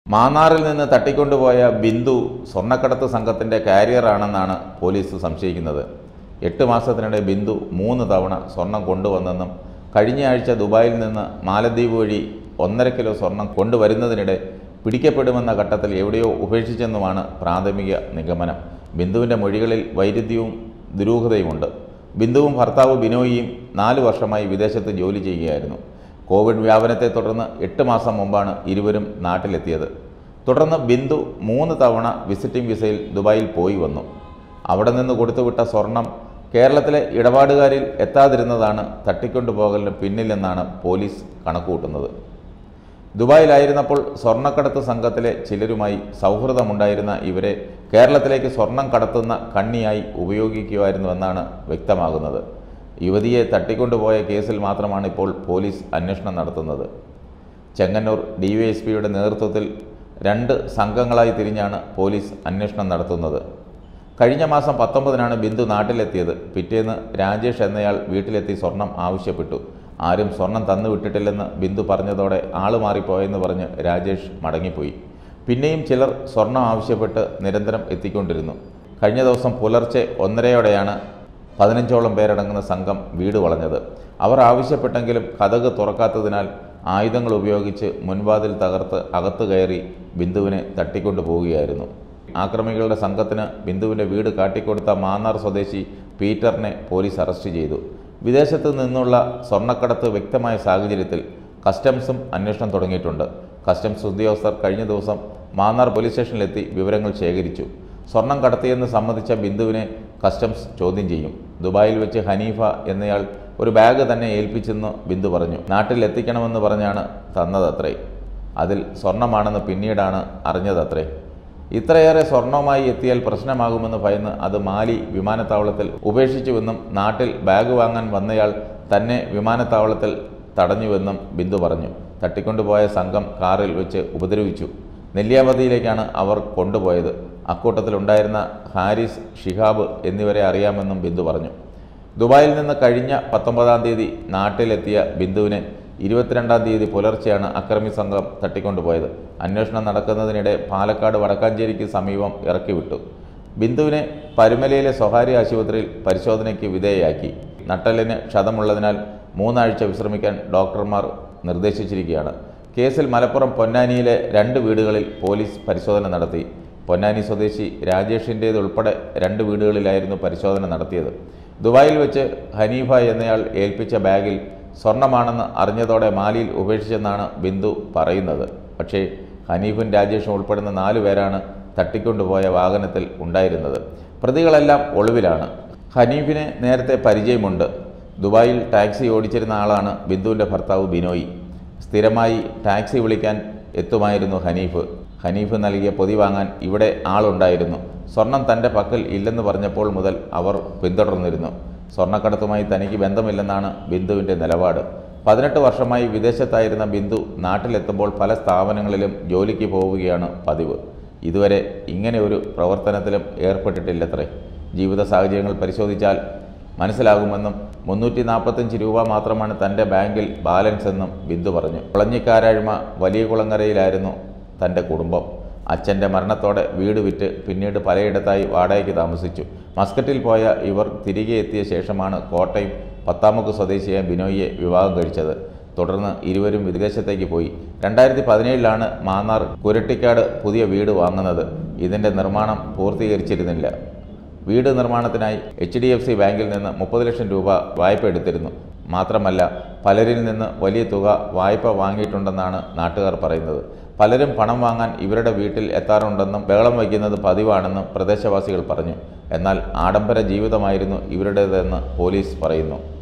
മാന്നാറിൽ നിന്ന് തട്ടിക്കൊണ്ടുപോയ ബിന്ദു സ്വർണ്ണക്കടത്ത് സംഘത്തിൻ്റെ കാരിയറാണെന്നാണ് പോലീസ് സംശയിക്കുന്നത് എട്ട് മാസത്തിനിടെ ബിന്ദു മൂന്ന് തവണ സ്വർണം കൊണ്ടുവന്നെന്നും കഴിഞ്ഞ ആഴ്ച ദുബായിൽ നിന്ന് മാലദ്വീപ് വഴി ഒന്നര കിലോ സ്വർണം കൊണ്ടുവരുന്നതിനിടെ പിടിക്കപ്പെടുമെന്ന ഘട്ടത്തിൽ എവിടെയോ ഉപേക്ഷിച്ചെന്നുമാണ് പ്രാഥമിക നിഗമനം ബിന്ദുവിൻ്റെ മൊഴികളിൽ വൈരുദ്ധ്യവും ദുരൂഹതയുമുണ്ട് ബിന്ദുവും ഭർത്താവ് ബിനോയിയും നാല് വർഷമായി വിദേശത്ത് ജോലി ചെയ്യുകയായിരുന്നു കോവിഡ് വ്യാപനത്തെ തുടർന്ന് എട്ട് മാസം മുമ്പാണ് ഇരുവരും നാട്ടിലെത്തിയത് തുടർന്ന് ബിന്ദു മൂന്ന് തവണ വിസിറ്റിംഗ് വിസയിൽ ദുബായിൽ പോയി വന്നു അവിടെ നിന്ന് കൊടുത്തുവിട്ട സ്വർണം കേരളത്തിലെ ഇടപാടുകാരിൽ എത്താതിരുന്നതാണ് തട്ടിക്കൊണ്ടുപോകലിന് പിന്നിലെന്നാണ് പോലീസ് കണക്കുകൂട്ടുന്നത് ദുബായിലായിരുന്നപ്പോൾ സ്വർണ്ണക്കടത്ത് സംഘത്തിലെ ചിലരുമായി സൗഹൃദമുണ്ടായിരുന്ന ഇവരെ കേരളത്തിലേക്ക് സ്വർണം കടത്തുന്ന കണ്ണിയായി ഉപയോഗിക്കുമായിരുന്നുവെന്നാണ് വ്യക്തമാകുന്നത് യുവതിയെ തട്ടിക്കൊണ്ടുപോയ കേസിൽ മാത്രമാണ് ഇപ്പോൾ പോലീസ് അന്വേഷണം നടത്തുന്നത് ചെങ്ങന്നൂർ ഡിവൈഎസ്പിയുടെ നേതൃത്വത്തിൽ രണ്ട് സംഘങ്ങളായി തിരിഞ്ഞാണ് പോലീസ് അന്വേഷണം നടത്തുന്നത് കഴിഞ്ഞ മാസം പത്തൊമ്പതിനാണ് ബിന്ദു നാട്ടിലെത്തിയത് പിറ്റേന്ന് രാജേഷ് എന്നയാൾ വീട്ടിലെത്തി സ്വർണം ആവശ്യപ്പെട്ടു ആരും സ്വർണം തന്നു വിട്ടിട്ടില്ലെന്ന് ബിന്ദു പറഞ്ഞതോടെ ആള് മാറിപ്പോയെന്ന് പറഞ്ഞ് രാജേഷ് മടങ്ങിപ്പോയി പിന്നെയും ചിലർ സ്വർണം ആവശ്യപ്പെട്ട് നിരന്തരം എത്തിക്കൊണ്ടിരുന്നു കഴിഞ്ഞ ദിവസം പുലർച്ചെ ഒന്നരയോടെയാണ് പതിനഞ്ചോളം പേരടങ്ങുന്ന സംഘം വീട് വളഞ്ഞത് അവർ ആവശ്യപ്പെട്ടെങ്കിലും കഥക് തുറക്കാത്തതിനാൽ ആയുധങ്ങൾ ഉപയോഗിച്ച് മുൻവാതിൽ തകർത്ത് അകത്ത് കയറി ബിന്ദുവിനെ തട്ടിക്കൊണ്ടു പോവുകയായിരുന്നു ആക്രമികളുടെ സംഘത്തിന് ബിന്ദുവിൻ്റെ വീട് കാട്ടിക്കൊടുത്ത മാന്നാർ സ്വദേശി പീറ്ററിനെ പോലീസ് അറസ്റ്റ് ചെയ്തു വിദേശത്ത് നിന്നുള്ള സ്വർണ്ണക്കടത്ത് വ്യക്തമായ സാഹചര്യത്തിൽ കസ്റ്റംസും അന്വേഷണം തുടങ്ങിയിട്ടുണ്ട് കസ്റ്റംസ് ഉദ്യോഗസ്ഥർ കഴിഞ്ഞ ദിവസം മാന്നാർ പോലീസ് സ്റ്റേഷനിലെത്തി വിവരങ്ങൾ ശേഖരിച്ചു സ്വർണം കടത്തിയെന്ന് സമ്മതിച്ച ബിന്ദുവിനെ കസ്റ്റംസ് ചോദ്യം ചെയ്യും ദുബായിൽ വെച്ച് ഹനീഫ എന്നയാൾ ഒരു ബാഗ് തന്നെ ഏൽപ്പിച്ചെന്ന് ബിന്ദു പറഞ്ഞു നാട്ടിൽ എത്തിക്കണമെന്ന് പറഞ്ഞാണ് തന്നതത്രേ അതിൽ സ്വർണമാണെന്ന് പിന്നീടാണ് അറിഞ്ഞതത്രേ ഇത്രയേറെ സ്വർണവുമായി എത്തിയാൽ പ്രശ്നമാകുമെന്ന് ഭയന്ന് അത് മാലി വിമാനത്താവളത്തിൽ ഉപേക്ഷിച്ചുവെന്നും നാട്ടിൽ ബാഗ് വാങ്ങാൻ വന്നയാൾ തന്നെ വിമാനത്താവളത്തിൽ തടഞ്ഞുവെന്നും ബിന്ദു പറഞ്ഞു തട്ടിക്കൊണ്ടുപോയ സംഘം കാറിൽ വെച്ച് ഉപദ്രവിച്ചു നെല്ലിയാവതിയിലേക്കാണ് അവർ കൊണ്ടുപോയത് അക്കൂട്ടത്തിലുണ്ടായിരുന്ന ഹാരിസ് ഷിഹാബ് എന്നിവരെ അറിയാമെന്നും ബിന്ദു പറഞ്ഞു ദുബായിൽ നിന്ന് കഴിഞ്ഞ പത്തൊമ്പതാം തീയതി നാട്ടിലെത്തിയ ബിന്ദുവിനെ ഇരുപത്തിരണ്ടാം തീയതി പുലർച്ചെയാണ് അക്രമി സംഘം തട്ടിക്കൊണ്ടുപോയത് അന്വേഷണം നടക്കുന്നതിനിടെ പാലക്കാട് വടക്കാഞ്ചേരിക്ക് സമീപം ഇറക്കിവിട്ടു ബിന്ദുവിനെ പരുമലയിലെ സ്വകാര്യ ആശുപത്രിയിൽ പരിശോധനയ്ക്ക് വിധേയയാക്കി നട്ടലിന് ക്ഷതമുള്ളതിനാൽ മൂന്നാഴ്ച വിശ്രമിക്കാൻ ഡോക്ടർമാർ നിർദ്ദേശിച്ചിരിക്കുകയാണ് കേസിൽ മലപ്പുറം പൊന്നാനിയിലെ രണ്ട് വീടുകളിൽ പോലീസ് പരിശോധന നടത്തി പൊന്നാനി സ്വദേശി രാജേഷിൻ്റേതുൾപ്പെടെ രണ്ട് വീടുകളിലായിരുന്നു പരിശോധന നടത്തിയത് ദുബായിൽ വെച്ച് ഹനീഫ എന്നയാൾ ഏൽപ്പിച്ച ബാഗിൽ സ്വർണമാണെന്ന് അറിഞ്ഞതോടെ മാലിയിൽ ഉപേക്ഷിച്ചെന്നാണ് ബിന്ദു പറയുന്നത് പക്ഷേ ഹനീഫും രാജേഷും ഉൾപ്പെടുന്ന നാലു പേരാണ് തട്ടിക്കൊണ്ടുപോയ വാഹനത്തിൽ ഉണ്ടായിരുന്നത് പ്രതികളെല്ലാം ഒളിവിലാണ് ഹനീഫിനെ നേരത്തെ പരിചയമുണ്ട് ദുബായിൽ ടാക്സി ഓടിച്ചിരുന്ന ആളാണ് ബിന്ദുവിൻ്റെ ഭർത്താവ് ബിനോയി സ്ഥിരമായി ടാക്സി വിളിക്കാൻ എത്തുമായിരുന്നു ഹനീഫ് ഹനീഫ് നൽകിയ പൊതി വാങ്ങാൻ ഇവിടെ ആളുണ്ടായിരുന്നു സ്വർണം തൻ്റെ പക്കൽ ഇല്ലെന്ന് പറഞ്ഞപ്പോൾ മുതൽ അവർ പിന്തുടർന്നിരുന്നു സ്വർണ്ണക്കടത്തുമായി തനിക്ക് ബന്ധമില്ലെന്നാണ് ബിന്ദുവിൻ്റെ നിലപാട് പതിനെട്ട് വർഷമായി വിദേശത്തായിരുന്ന ബിന്ദു നാട്ടിലെത്തുമ്പോൾ പല സ്ഥാപനങ്ങളിലും ജോലിക്ക് പോവുകയാണ് പതിവ് ഇതുവരെ ഇങ്ങനെ ഒരു പ്രവർത്തനത്തിലും ഏർപ്പെട്ടിട്ടില്ലത്രേ ജീവിത സാഹചര്യങ്ങൾ പരിശോധിച്ചാൽ മനസ്സിലാകുമെന്നും മുന്നൂറ്റി നാൽപ്പത്തഞ്ച് രൂപ മാത്രമാണ് തൻ്റെ ബാങ്കിൽ ബാലൻസ് എന്നും ബിന്ദു പറഞ്ഞു കുളഞ്ഞിക്കാരാഴ്മ വലിയ കുളങ്ങരയിലായിരുന്നു തൻ്റെ കുടുംബം അച്ഛൻ്റെ മരണത്തോടെ വീട് വിറ്റ് പിന്നീട് പലയിടത്തായി വാടകയ്ക്ക് താമസിച്ചു മസ്കറ്റിൽ പോയ ഇവർ തിരികെ എത്തിയ ശേഷമാണ് കോട്ടയം പത്താമുക്ക് സ്വദേശിയായ ബിനോയിയെ വിവാഹം കഴിച്ചത് തുടർന്ന് ഇരുവരും വിദേശത്തേക്ക് പോയി രണ്ടായിരത്തി പതിനേഴിലാണ് മാന്നാർ കുരട്ടിക്കാട് പുതിയ വീട് വാങ്ങുന്നത് ഇതിൻ്റെ നിർമ്മാണം പൂർത്തീകരിച്ചിരുന്നില്ല വീട് നിർമ്മാണത്തിനായി എച്ച് ഡി എഫ് സി ബാങ്കിൽ നിന്ന് മുപ്പത് ലക്ഷം രൂപ വായ്പ എടുത്തിരുന്നു മാത്രമല്ല പലരിൽ നിന്ന് വലിയ തുക വായ്പ വാങ്ങിയിട്ടുണ്ടെന്നാണ് നാട്ടുകാർ പറയുന്നത് പലരും പണം വാങ്ങാൻ ഇവരുടെ വീട്ടിൽ എത്താറുണ്ടെന്നും ബഹളം വയ്ക്കുന്നത് പതിവാണെന്നും പ്രദേശവാസികൾ പറഞ്ഞു എന്നാൽ ആഡംബര ജീവിതമായിരുന്നു ഇവരുടേതെന്ന് പോലീസ് പറയുന്നു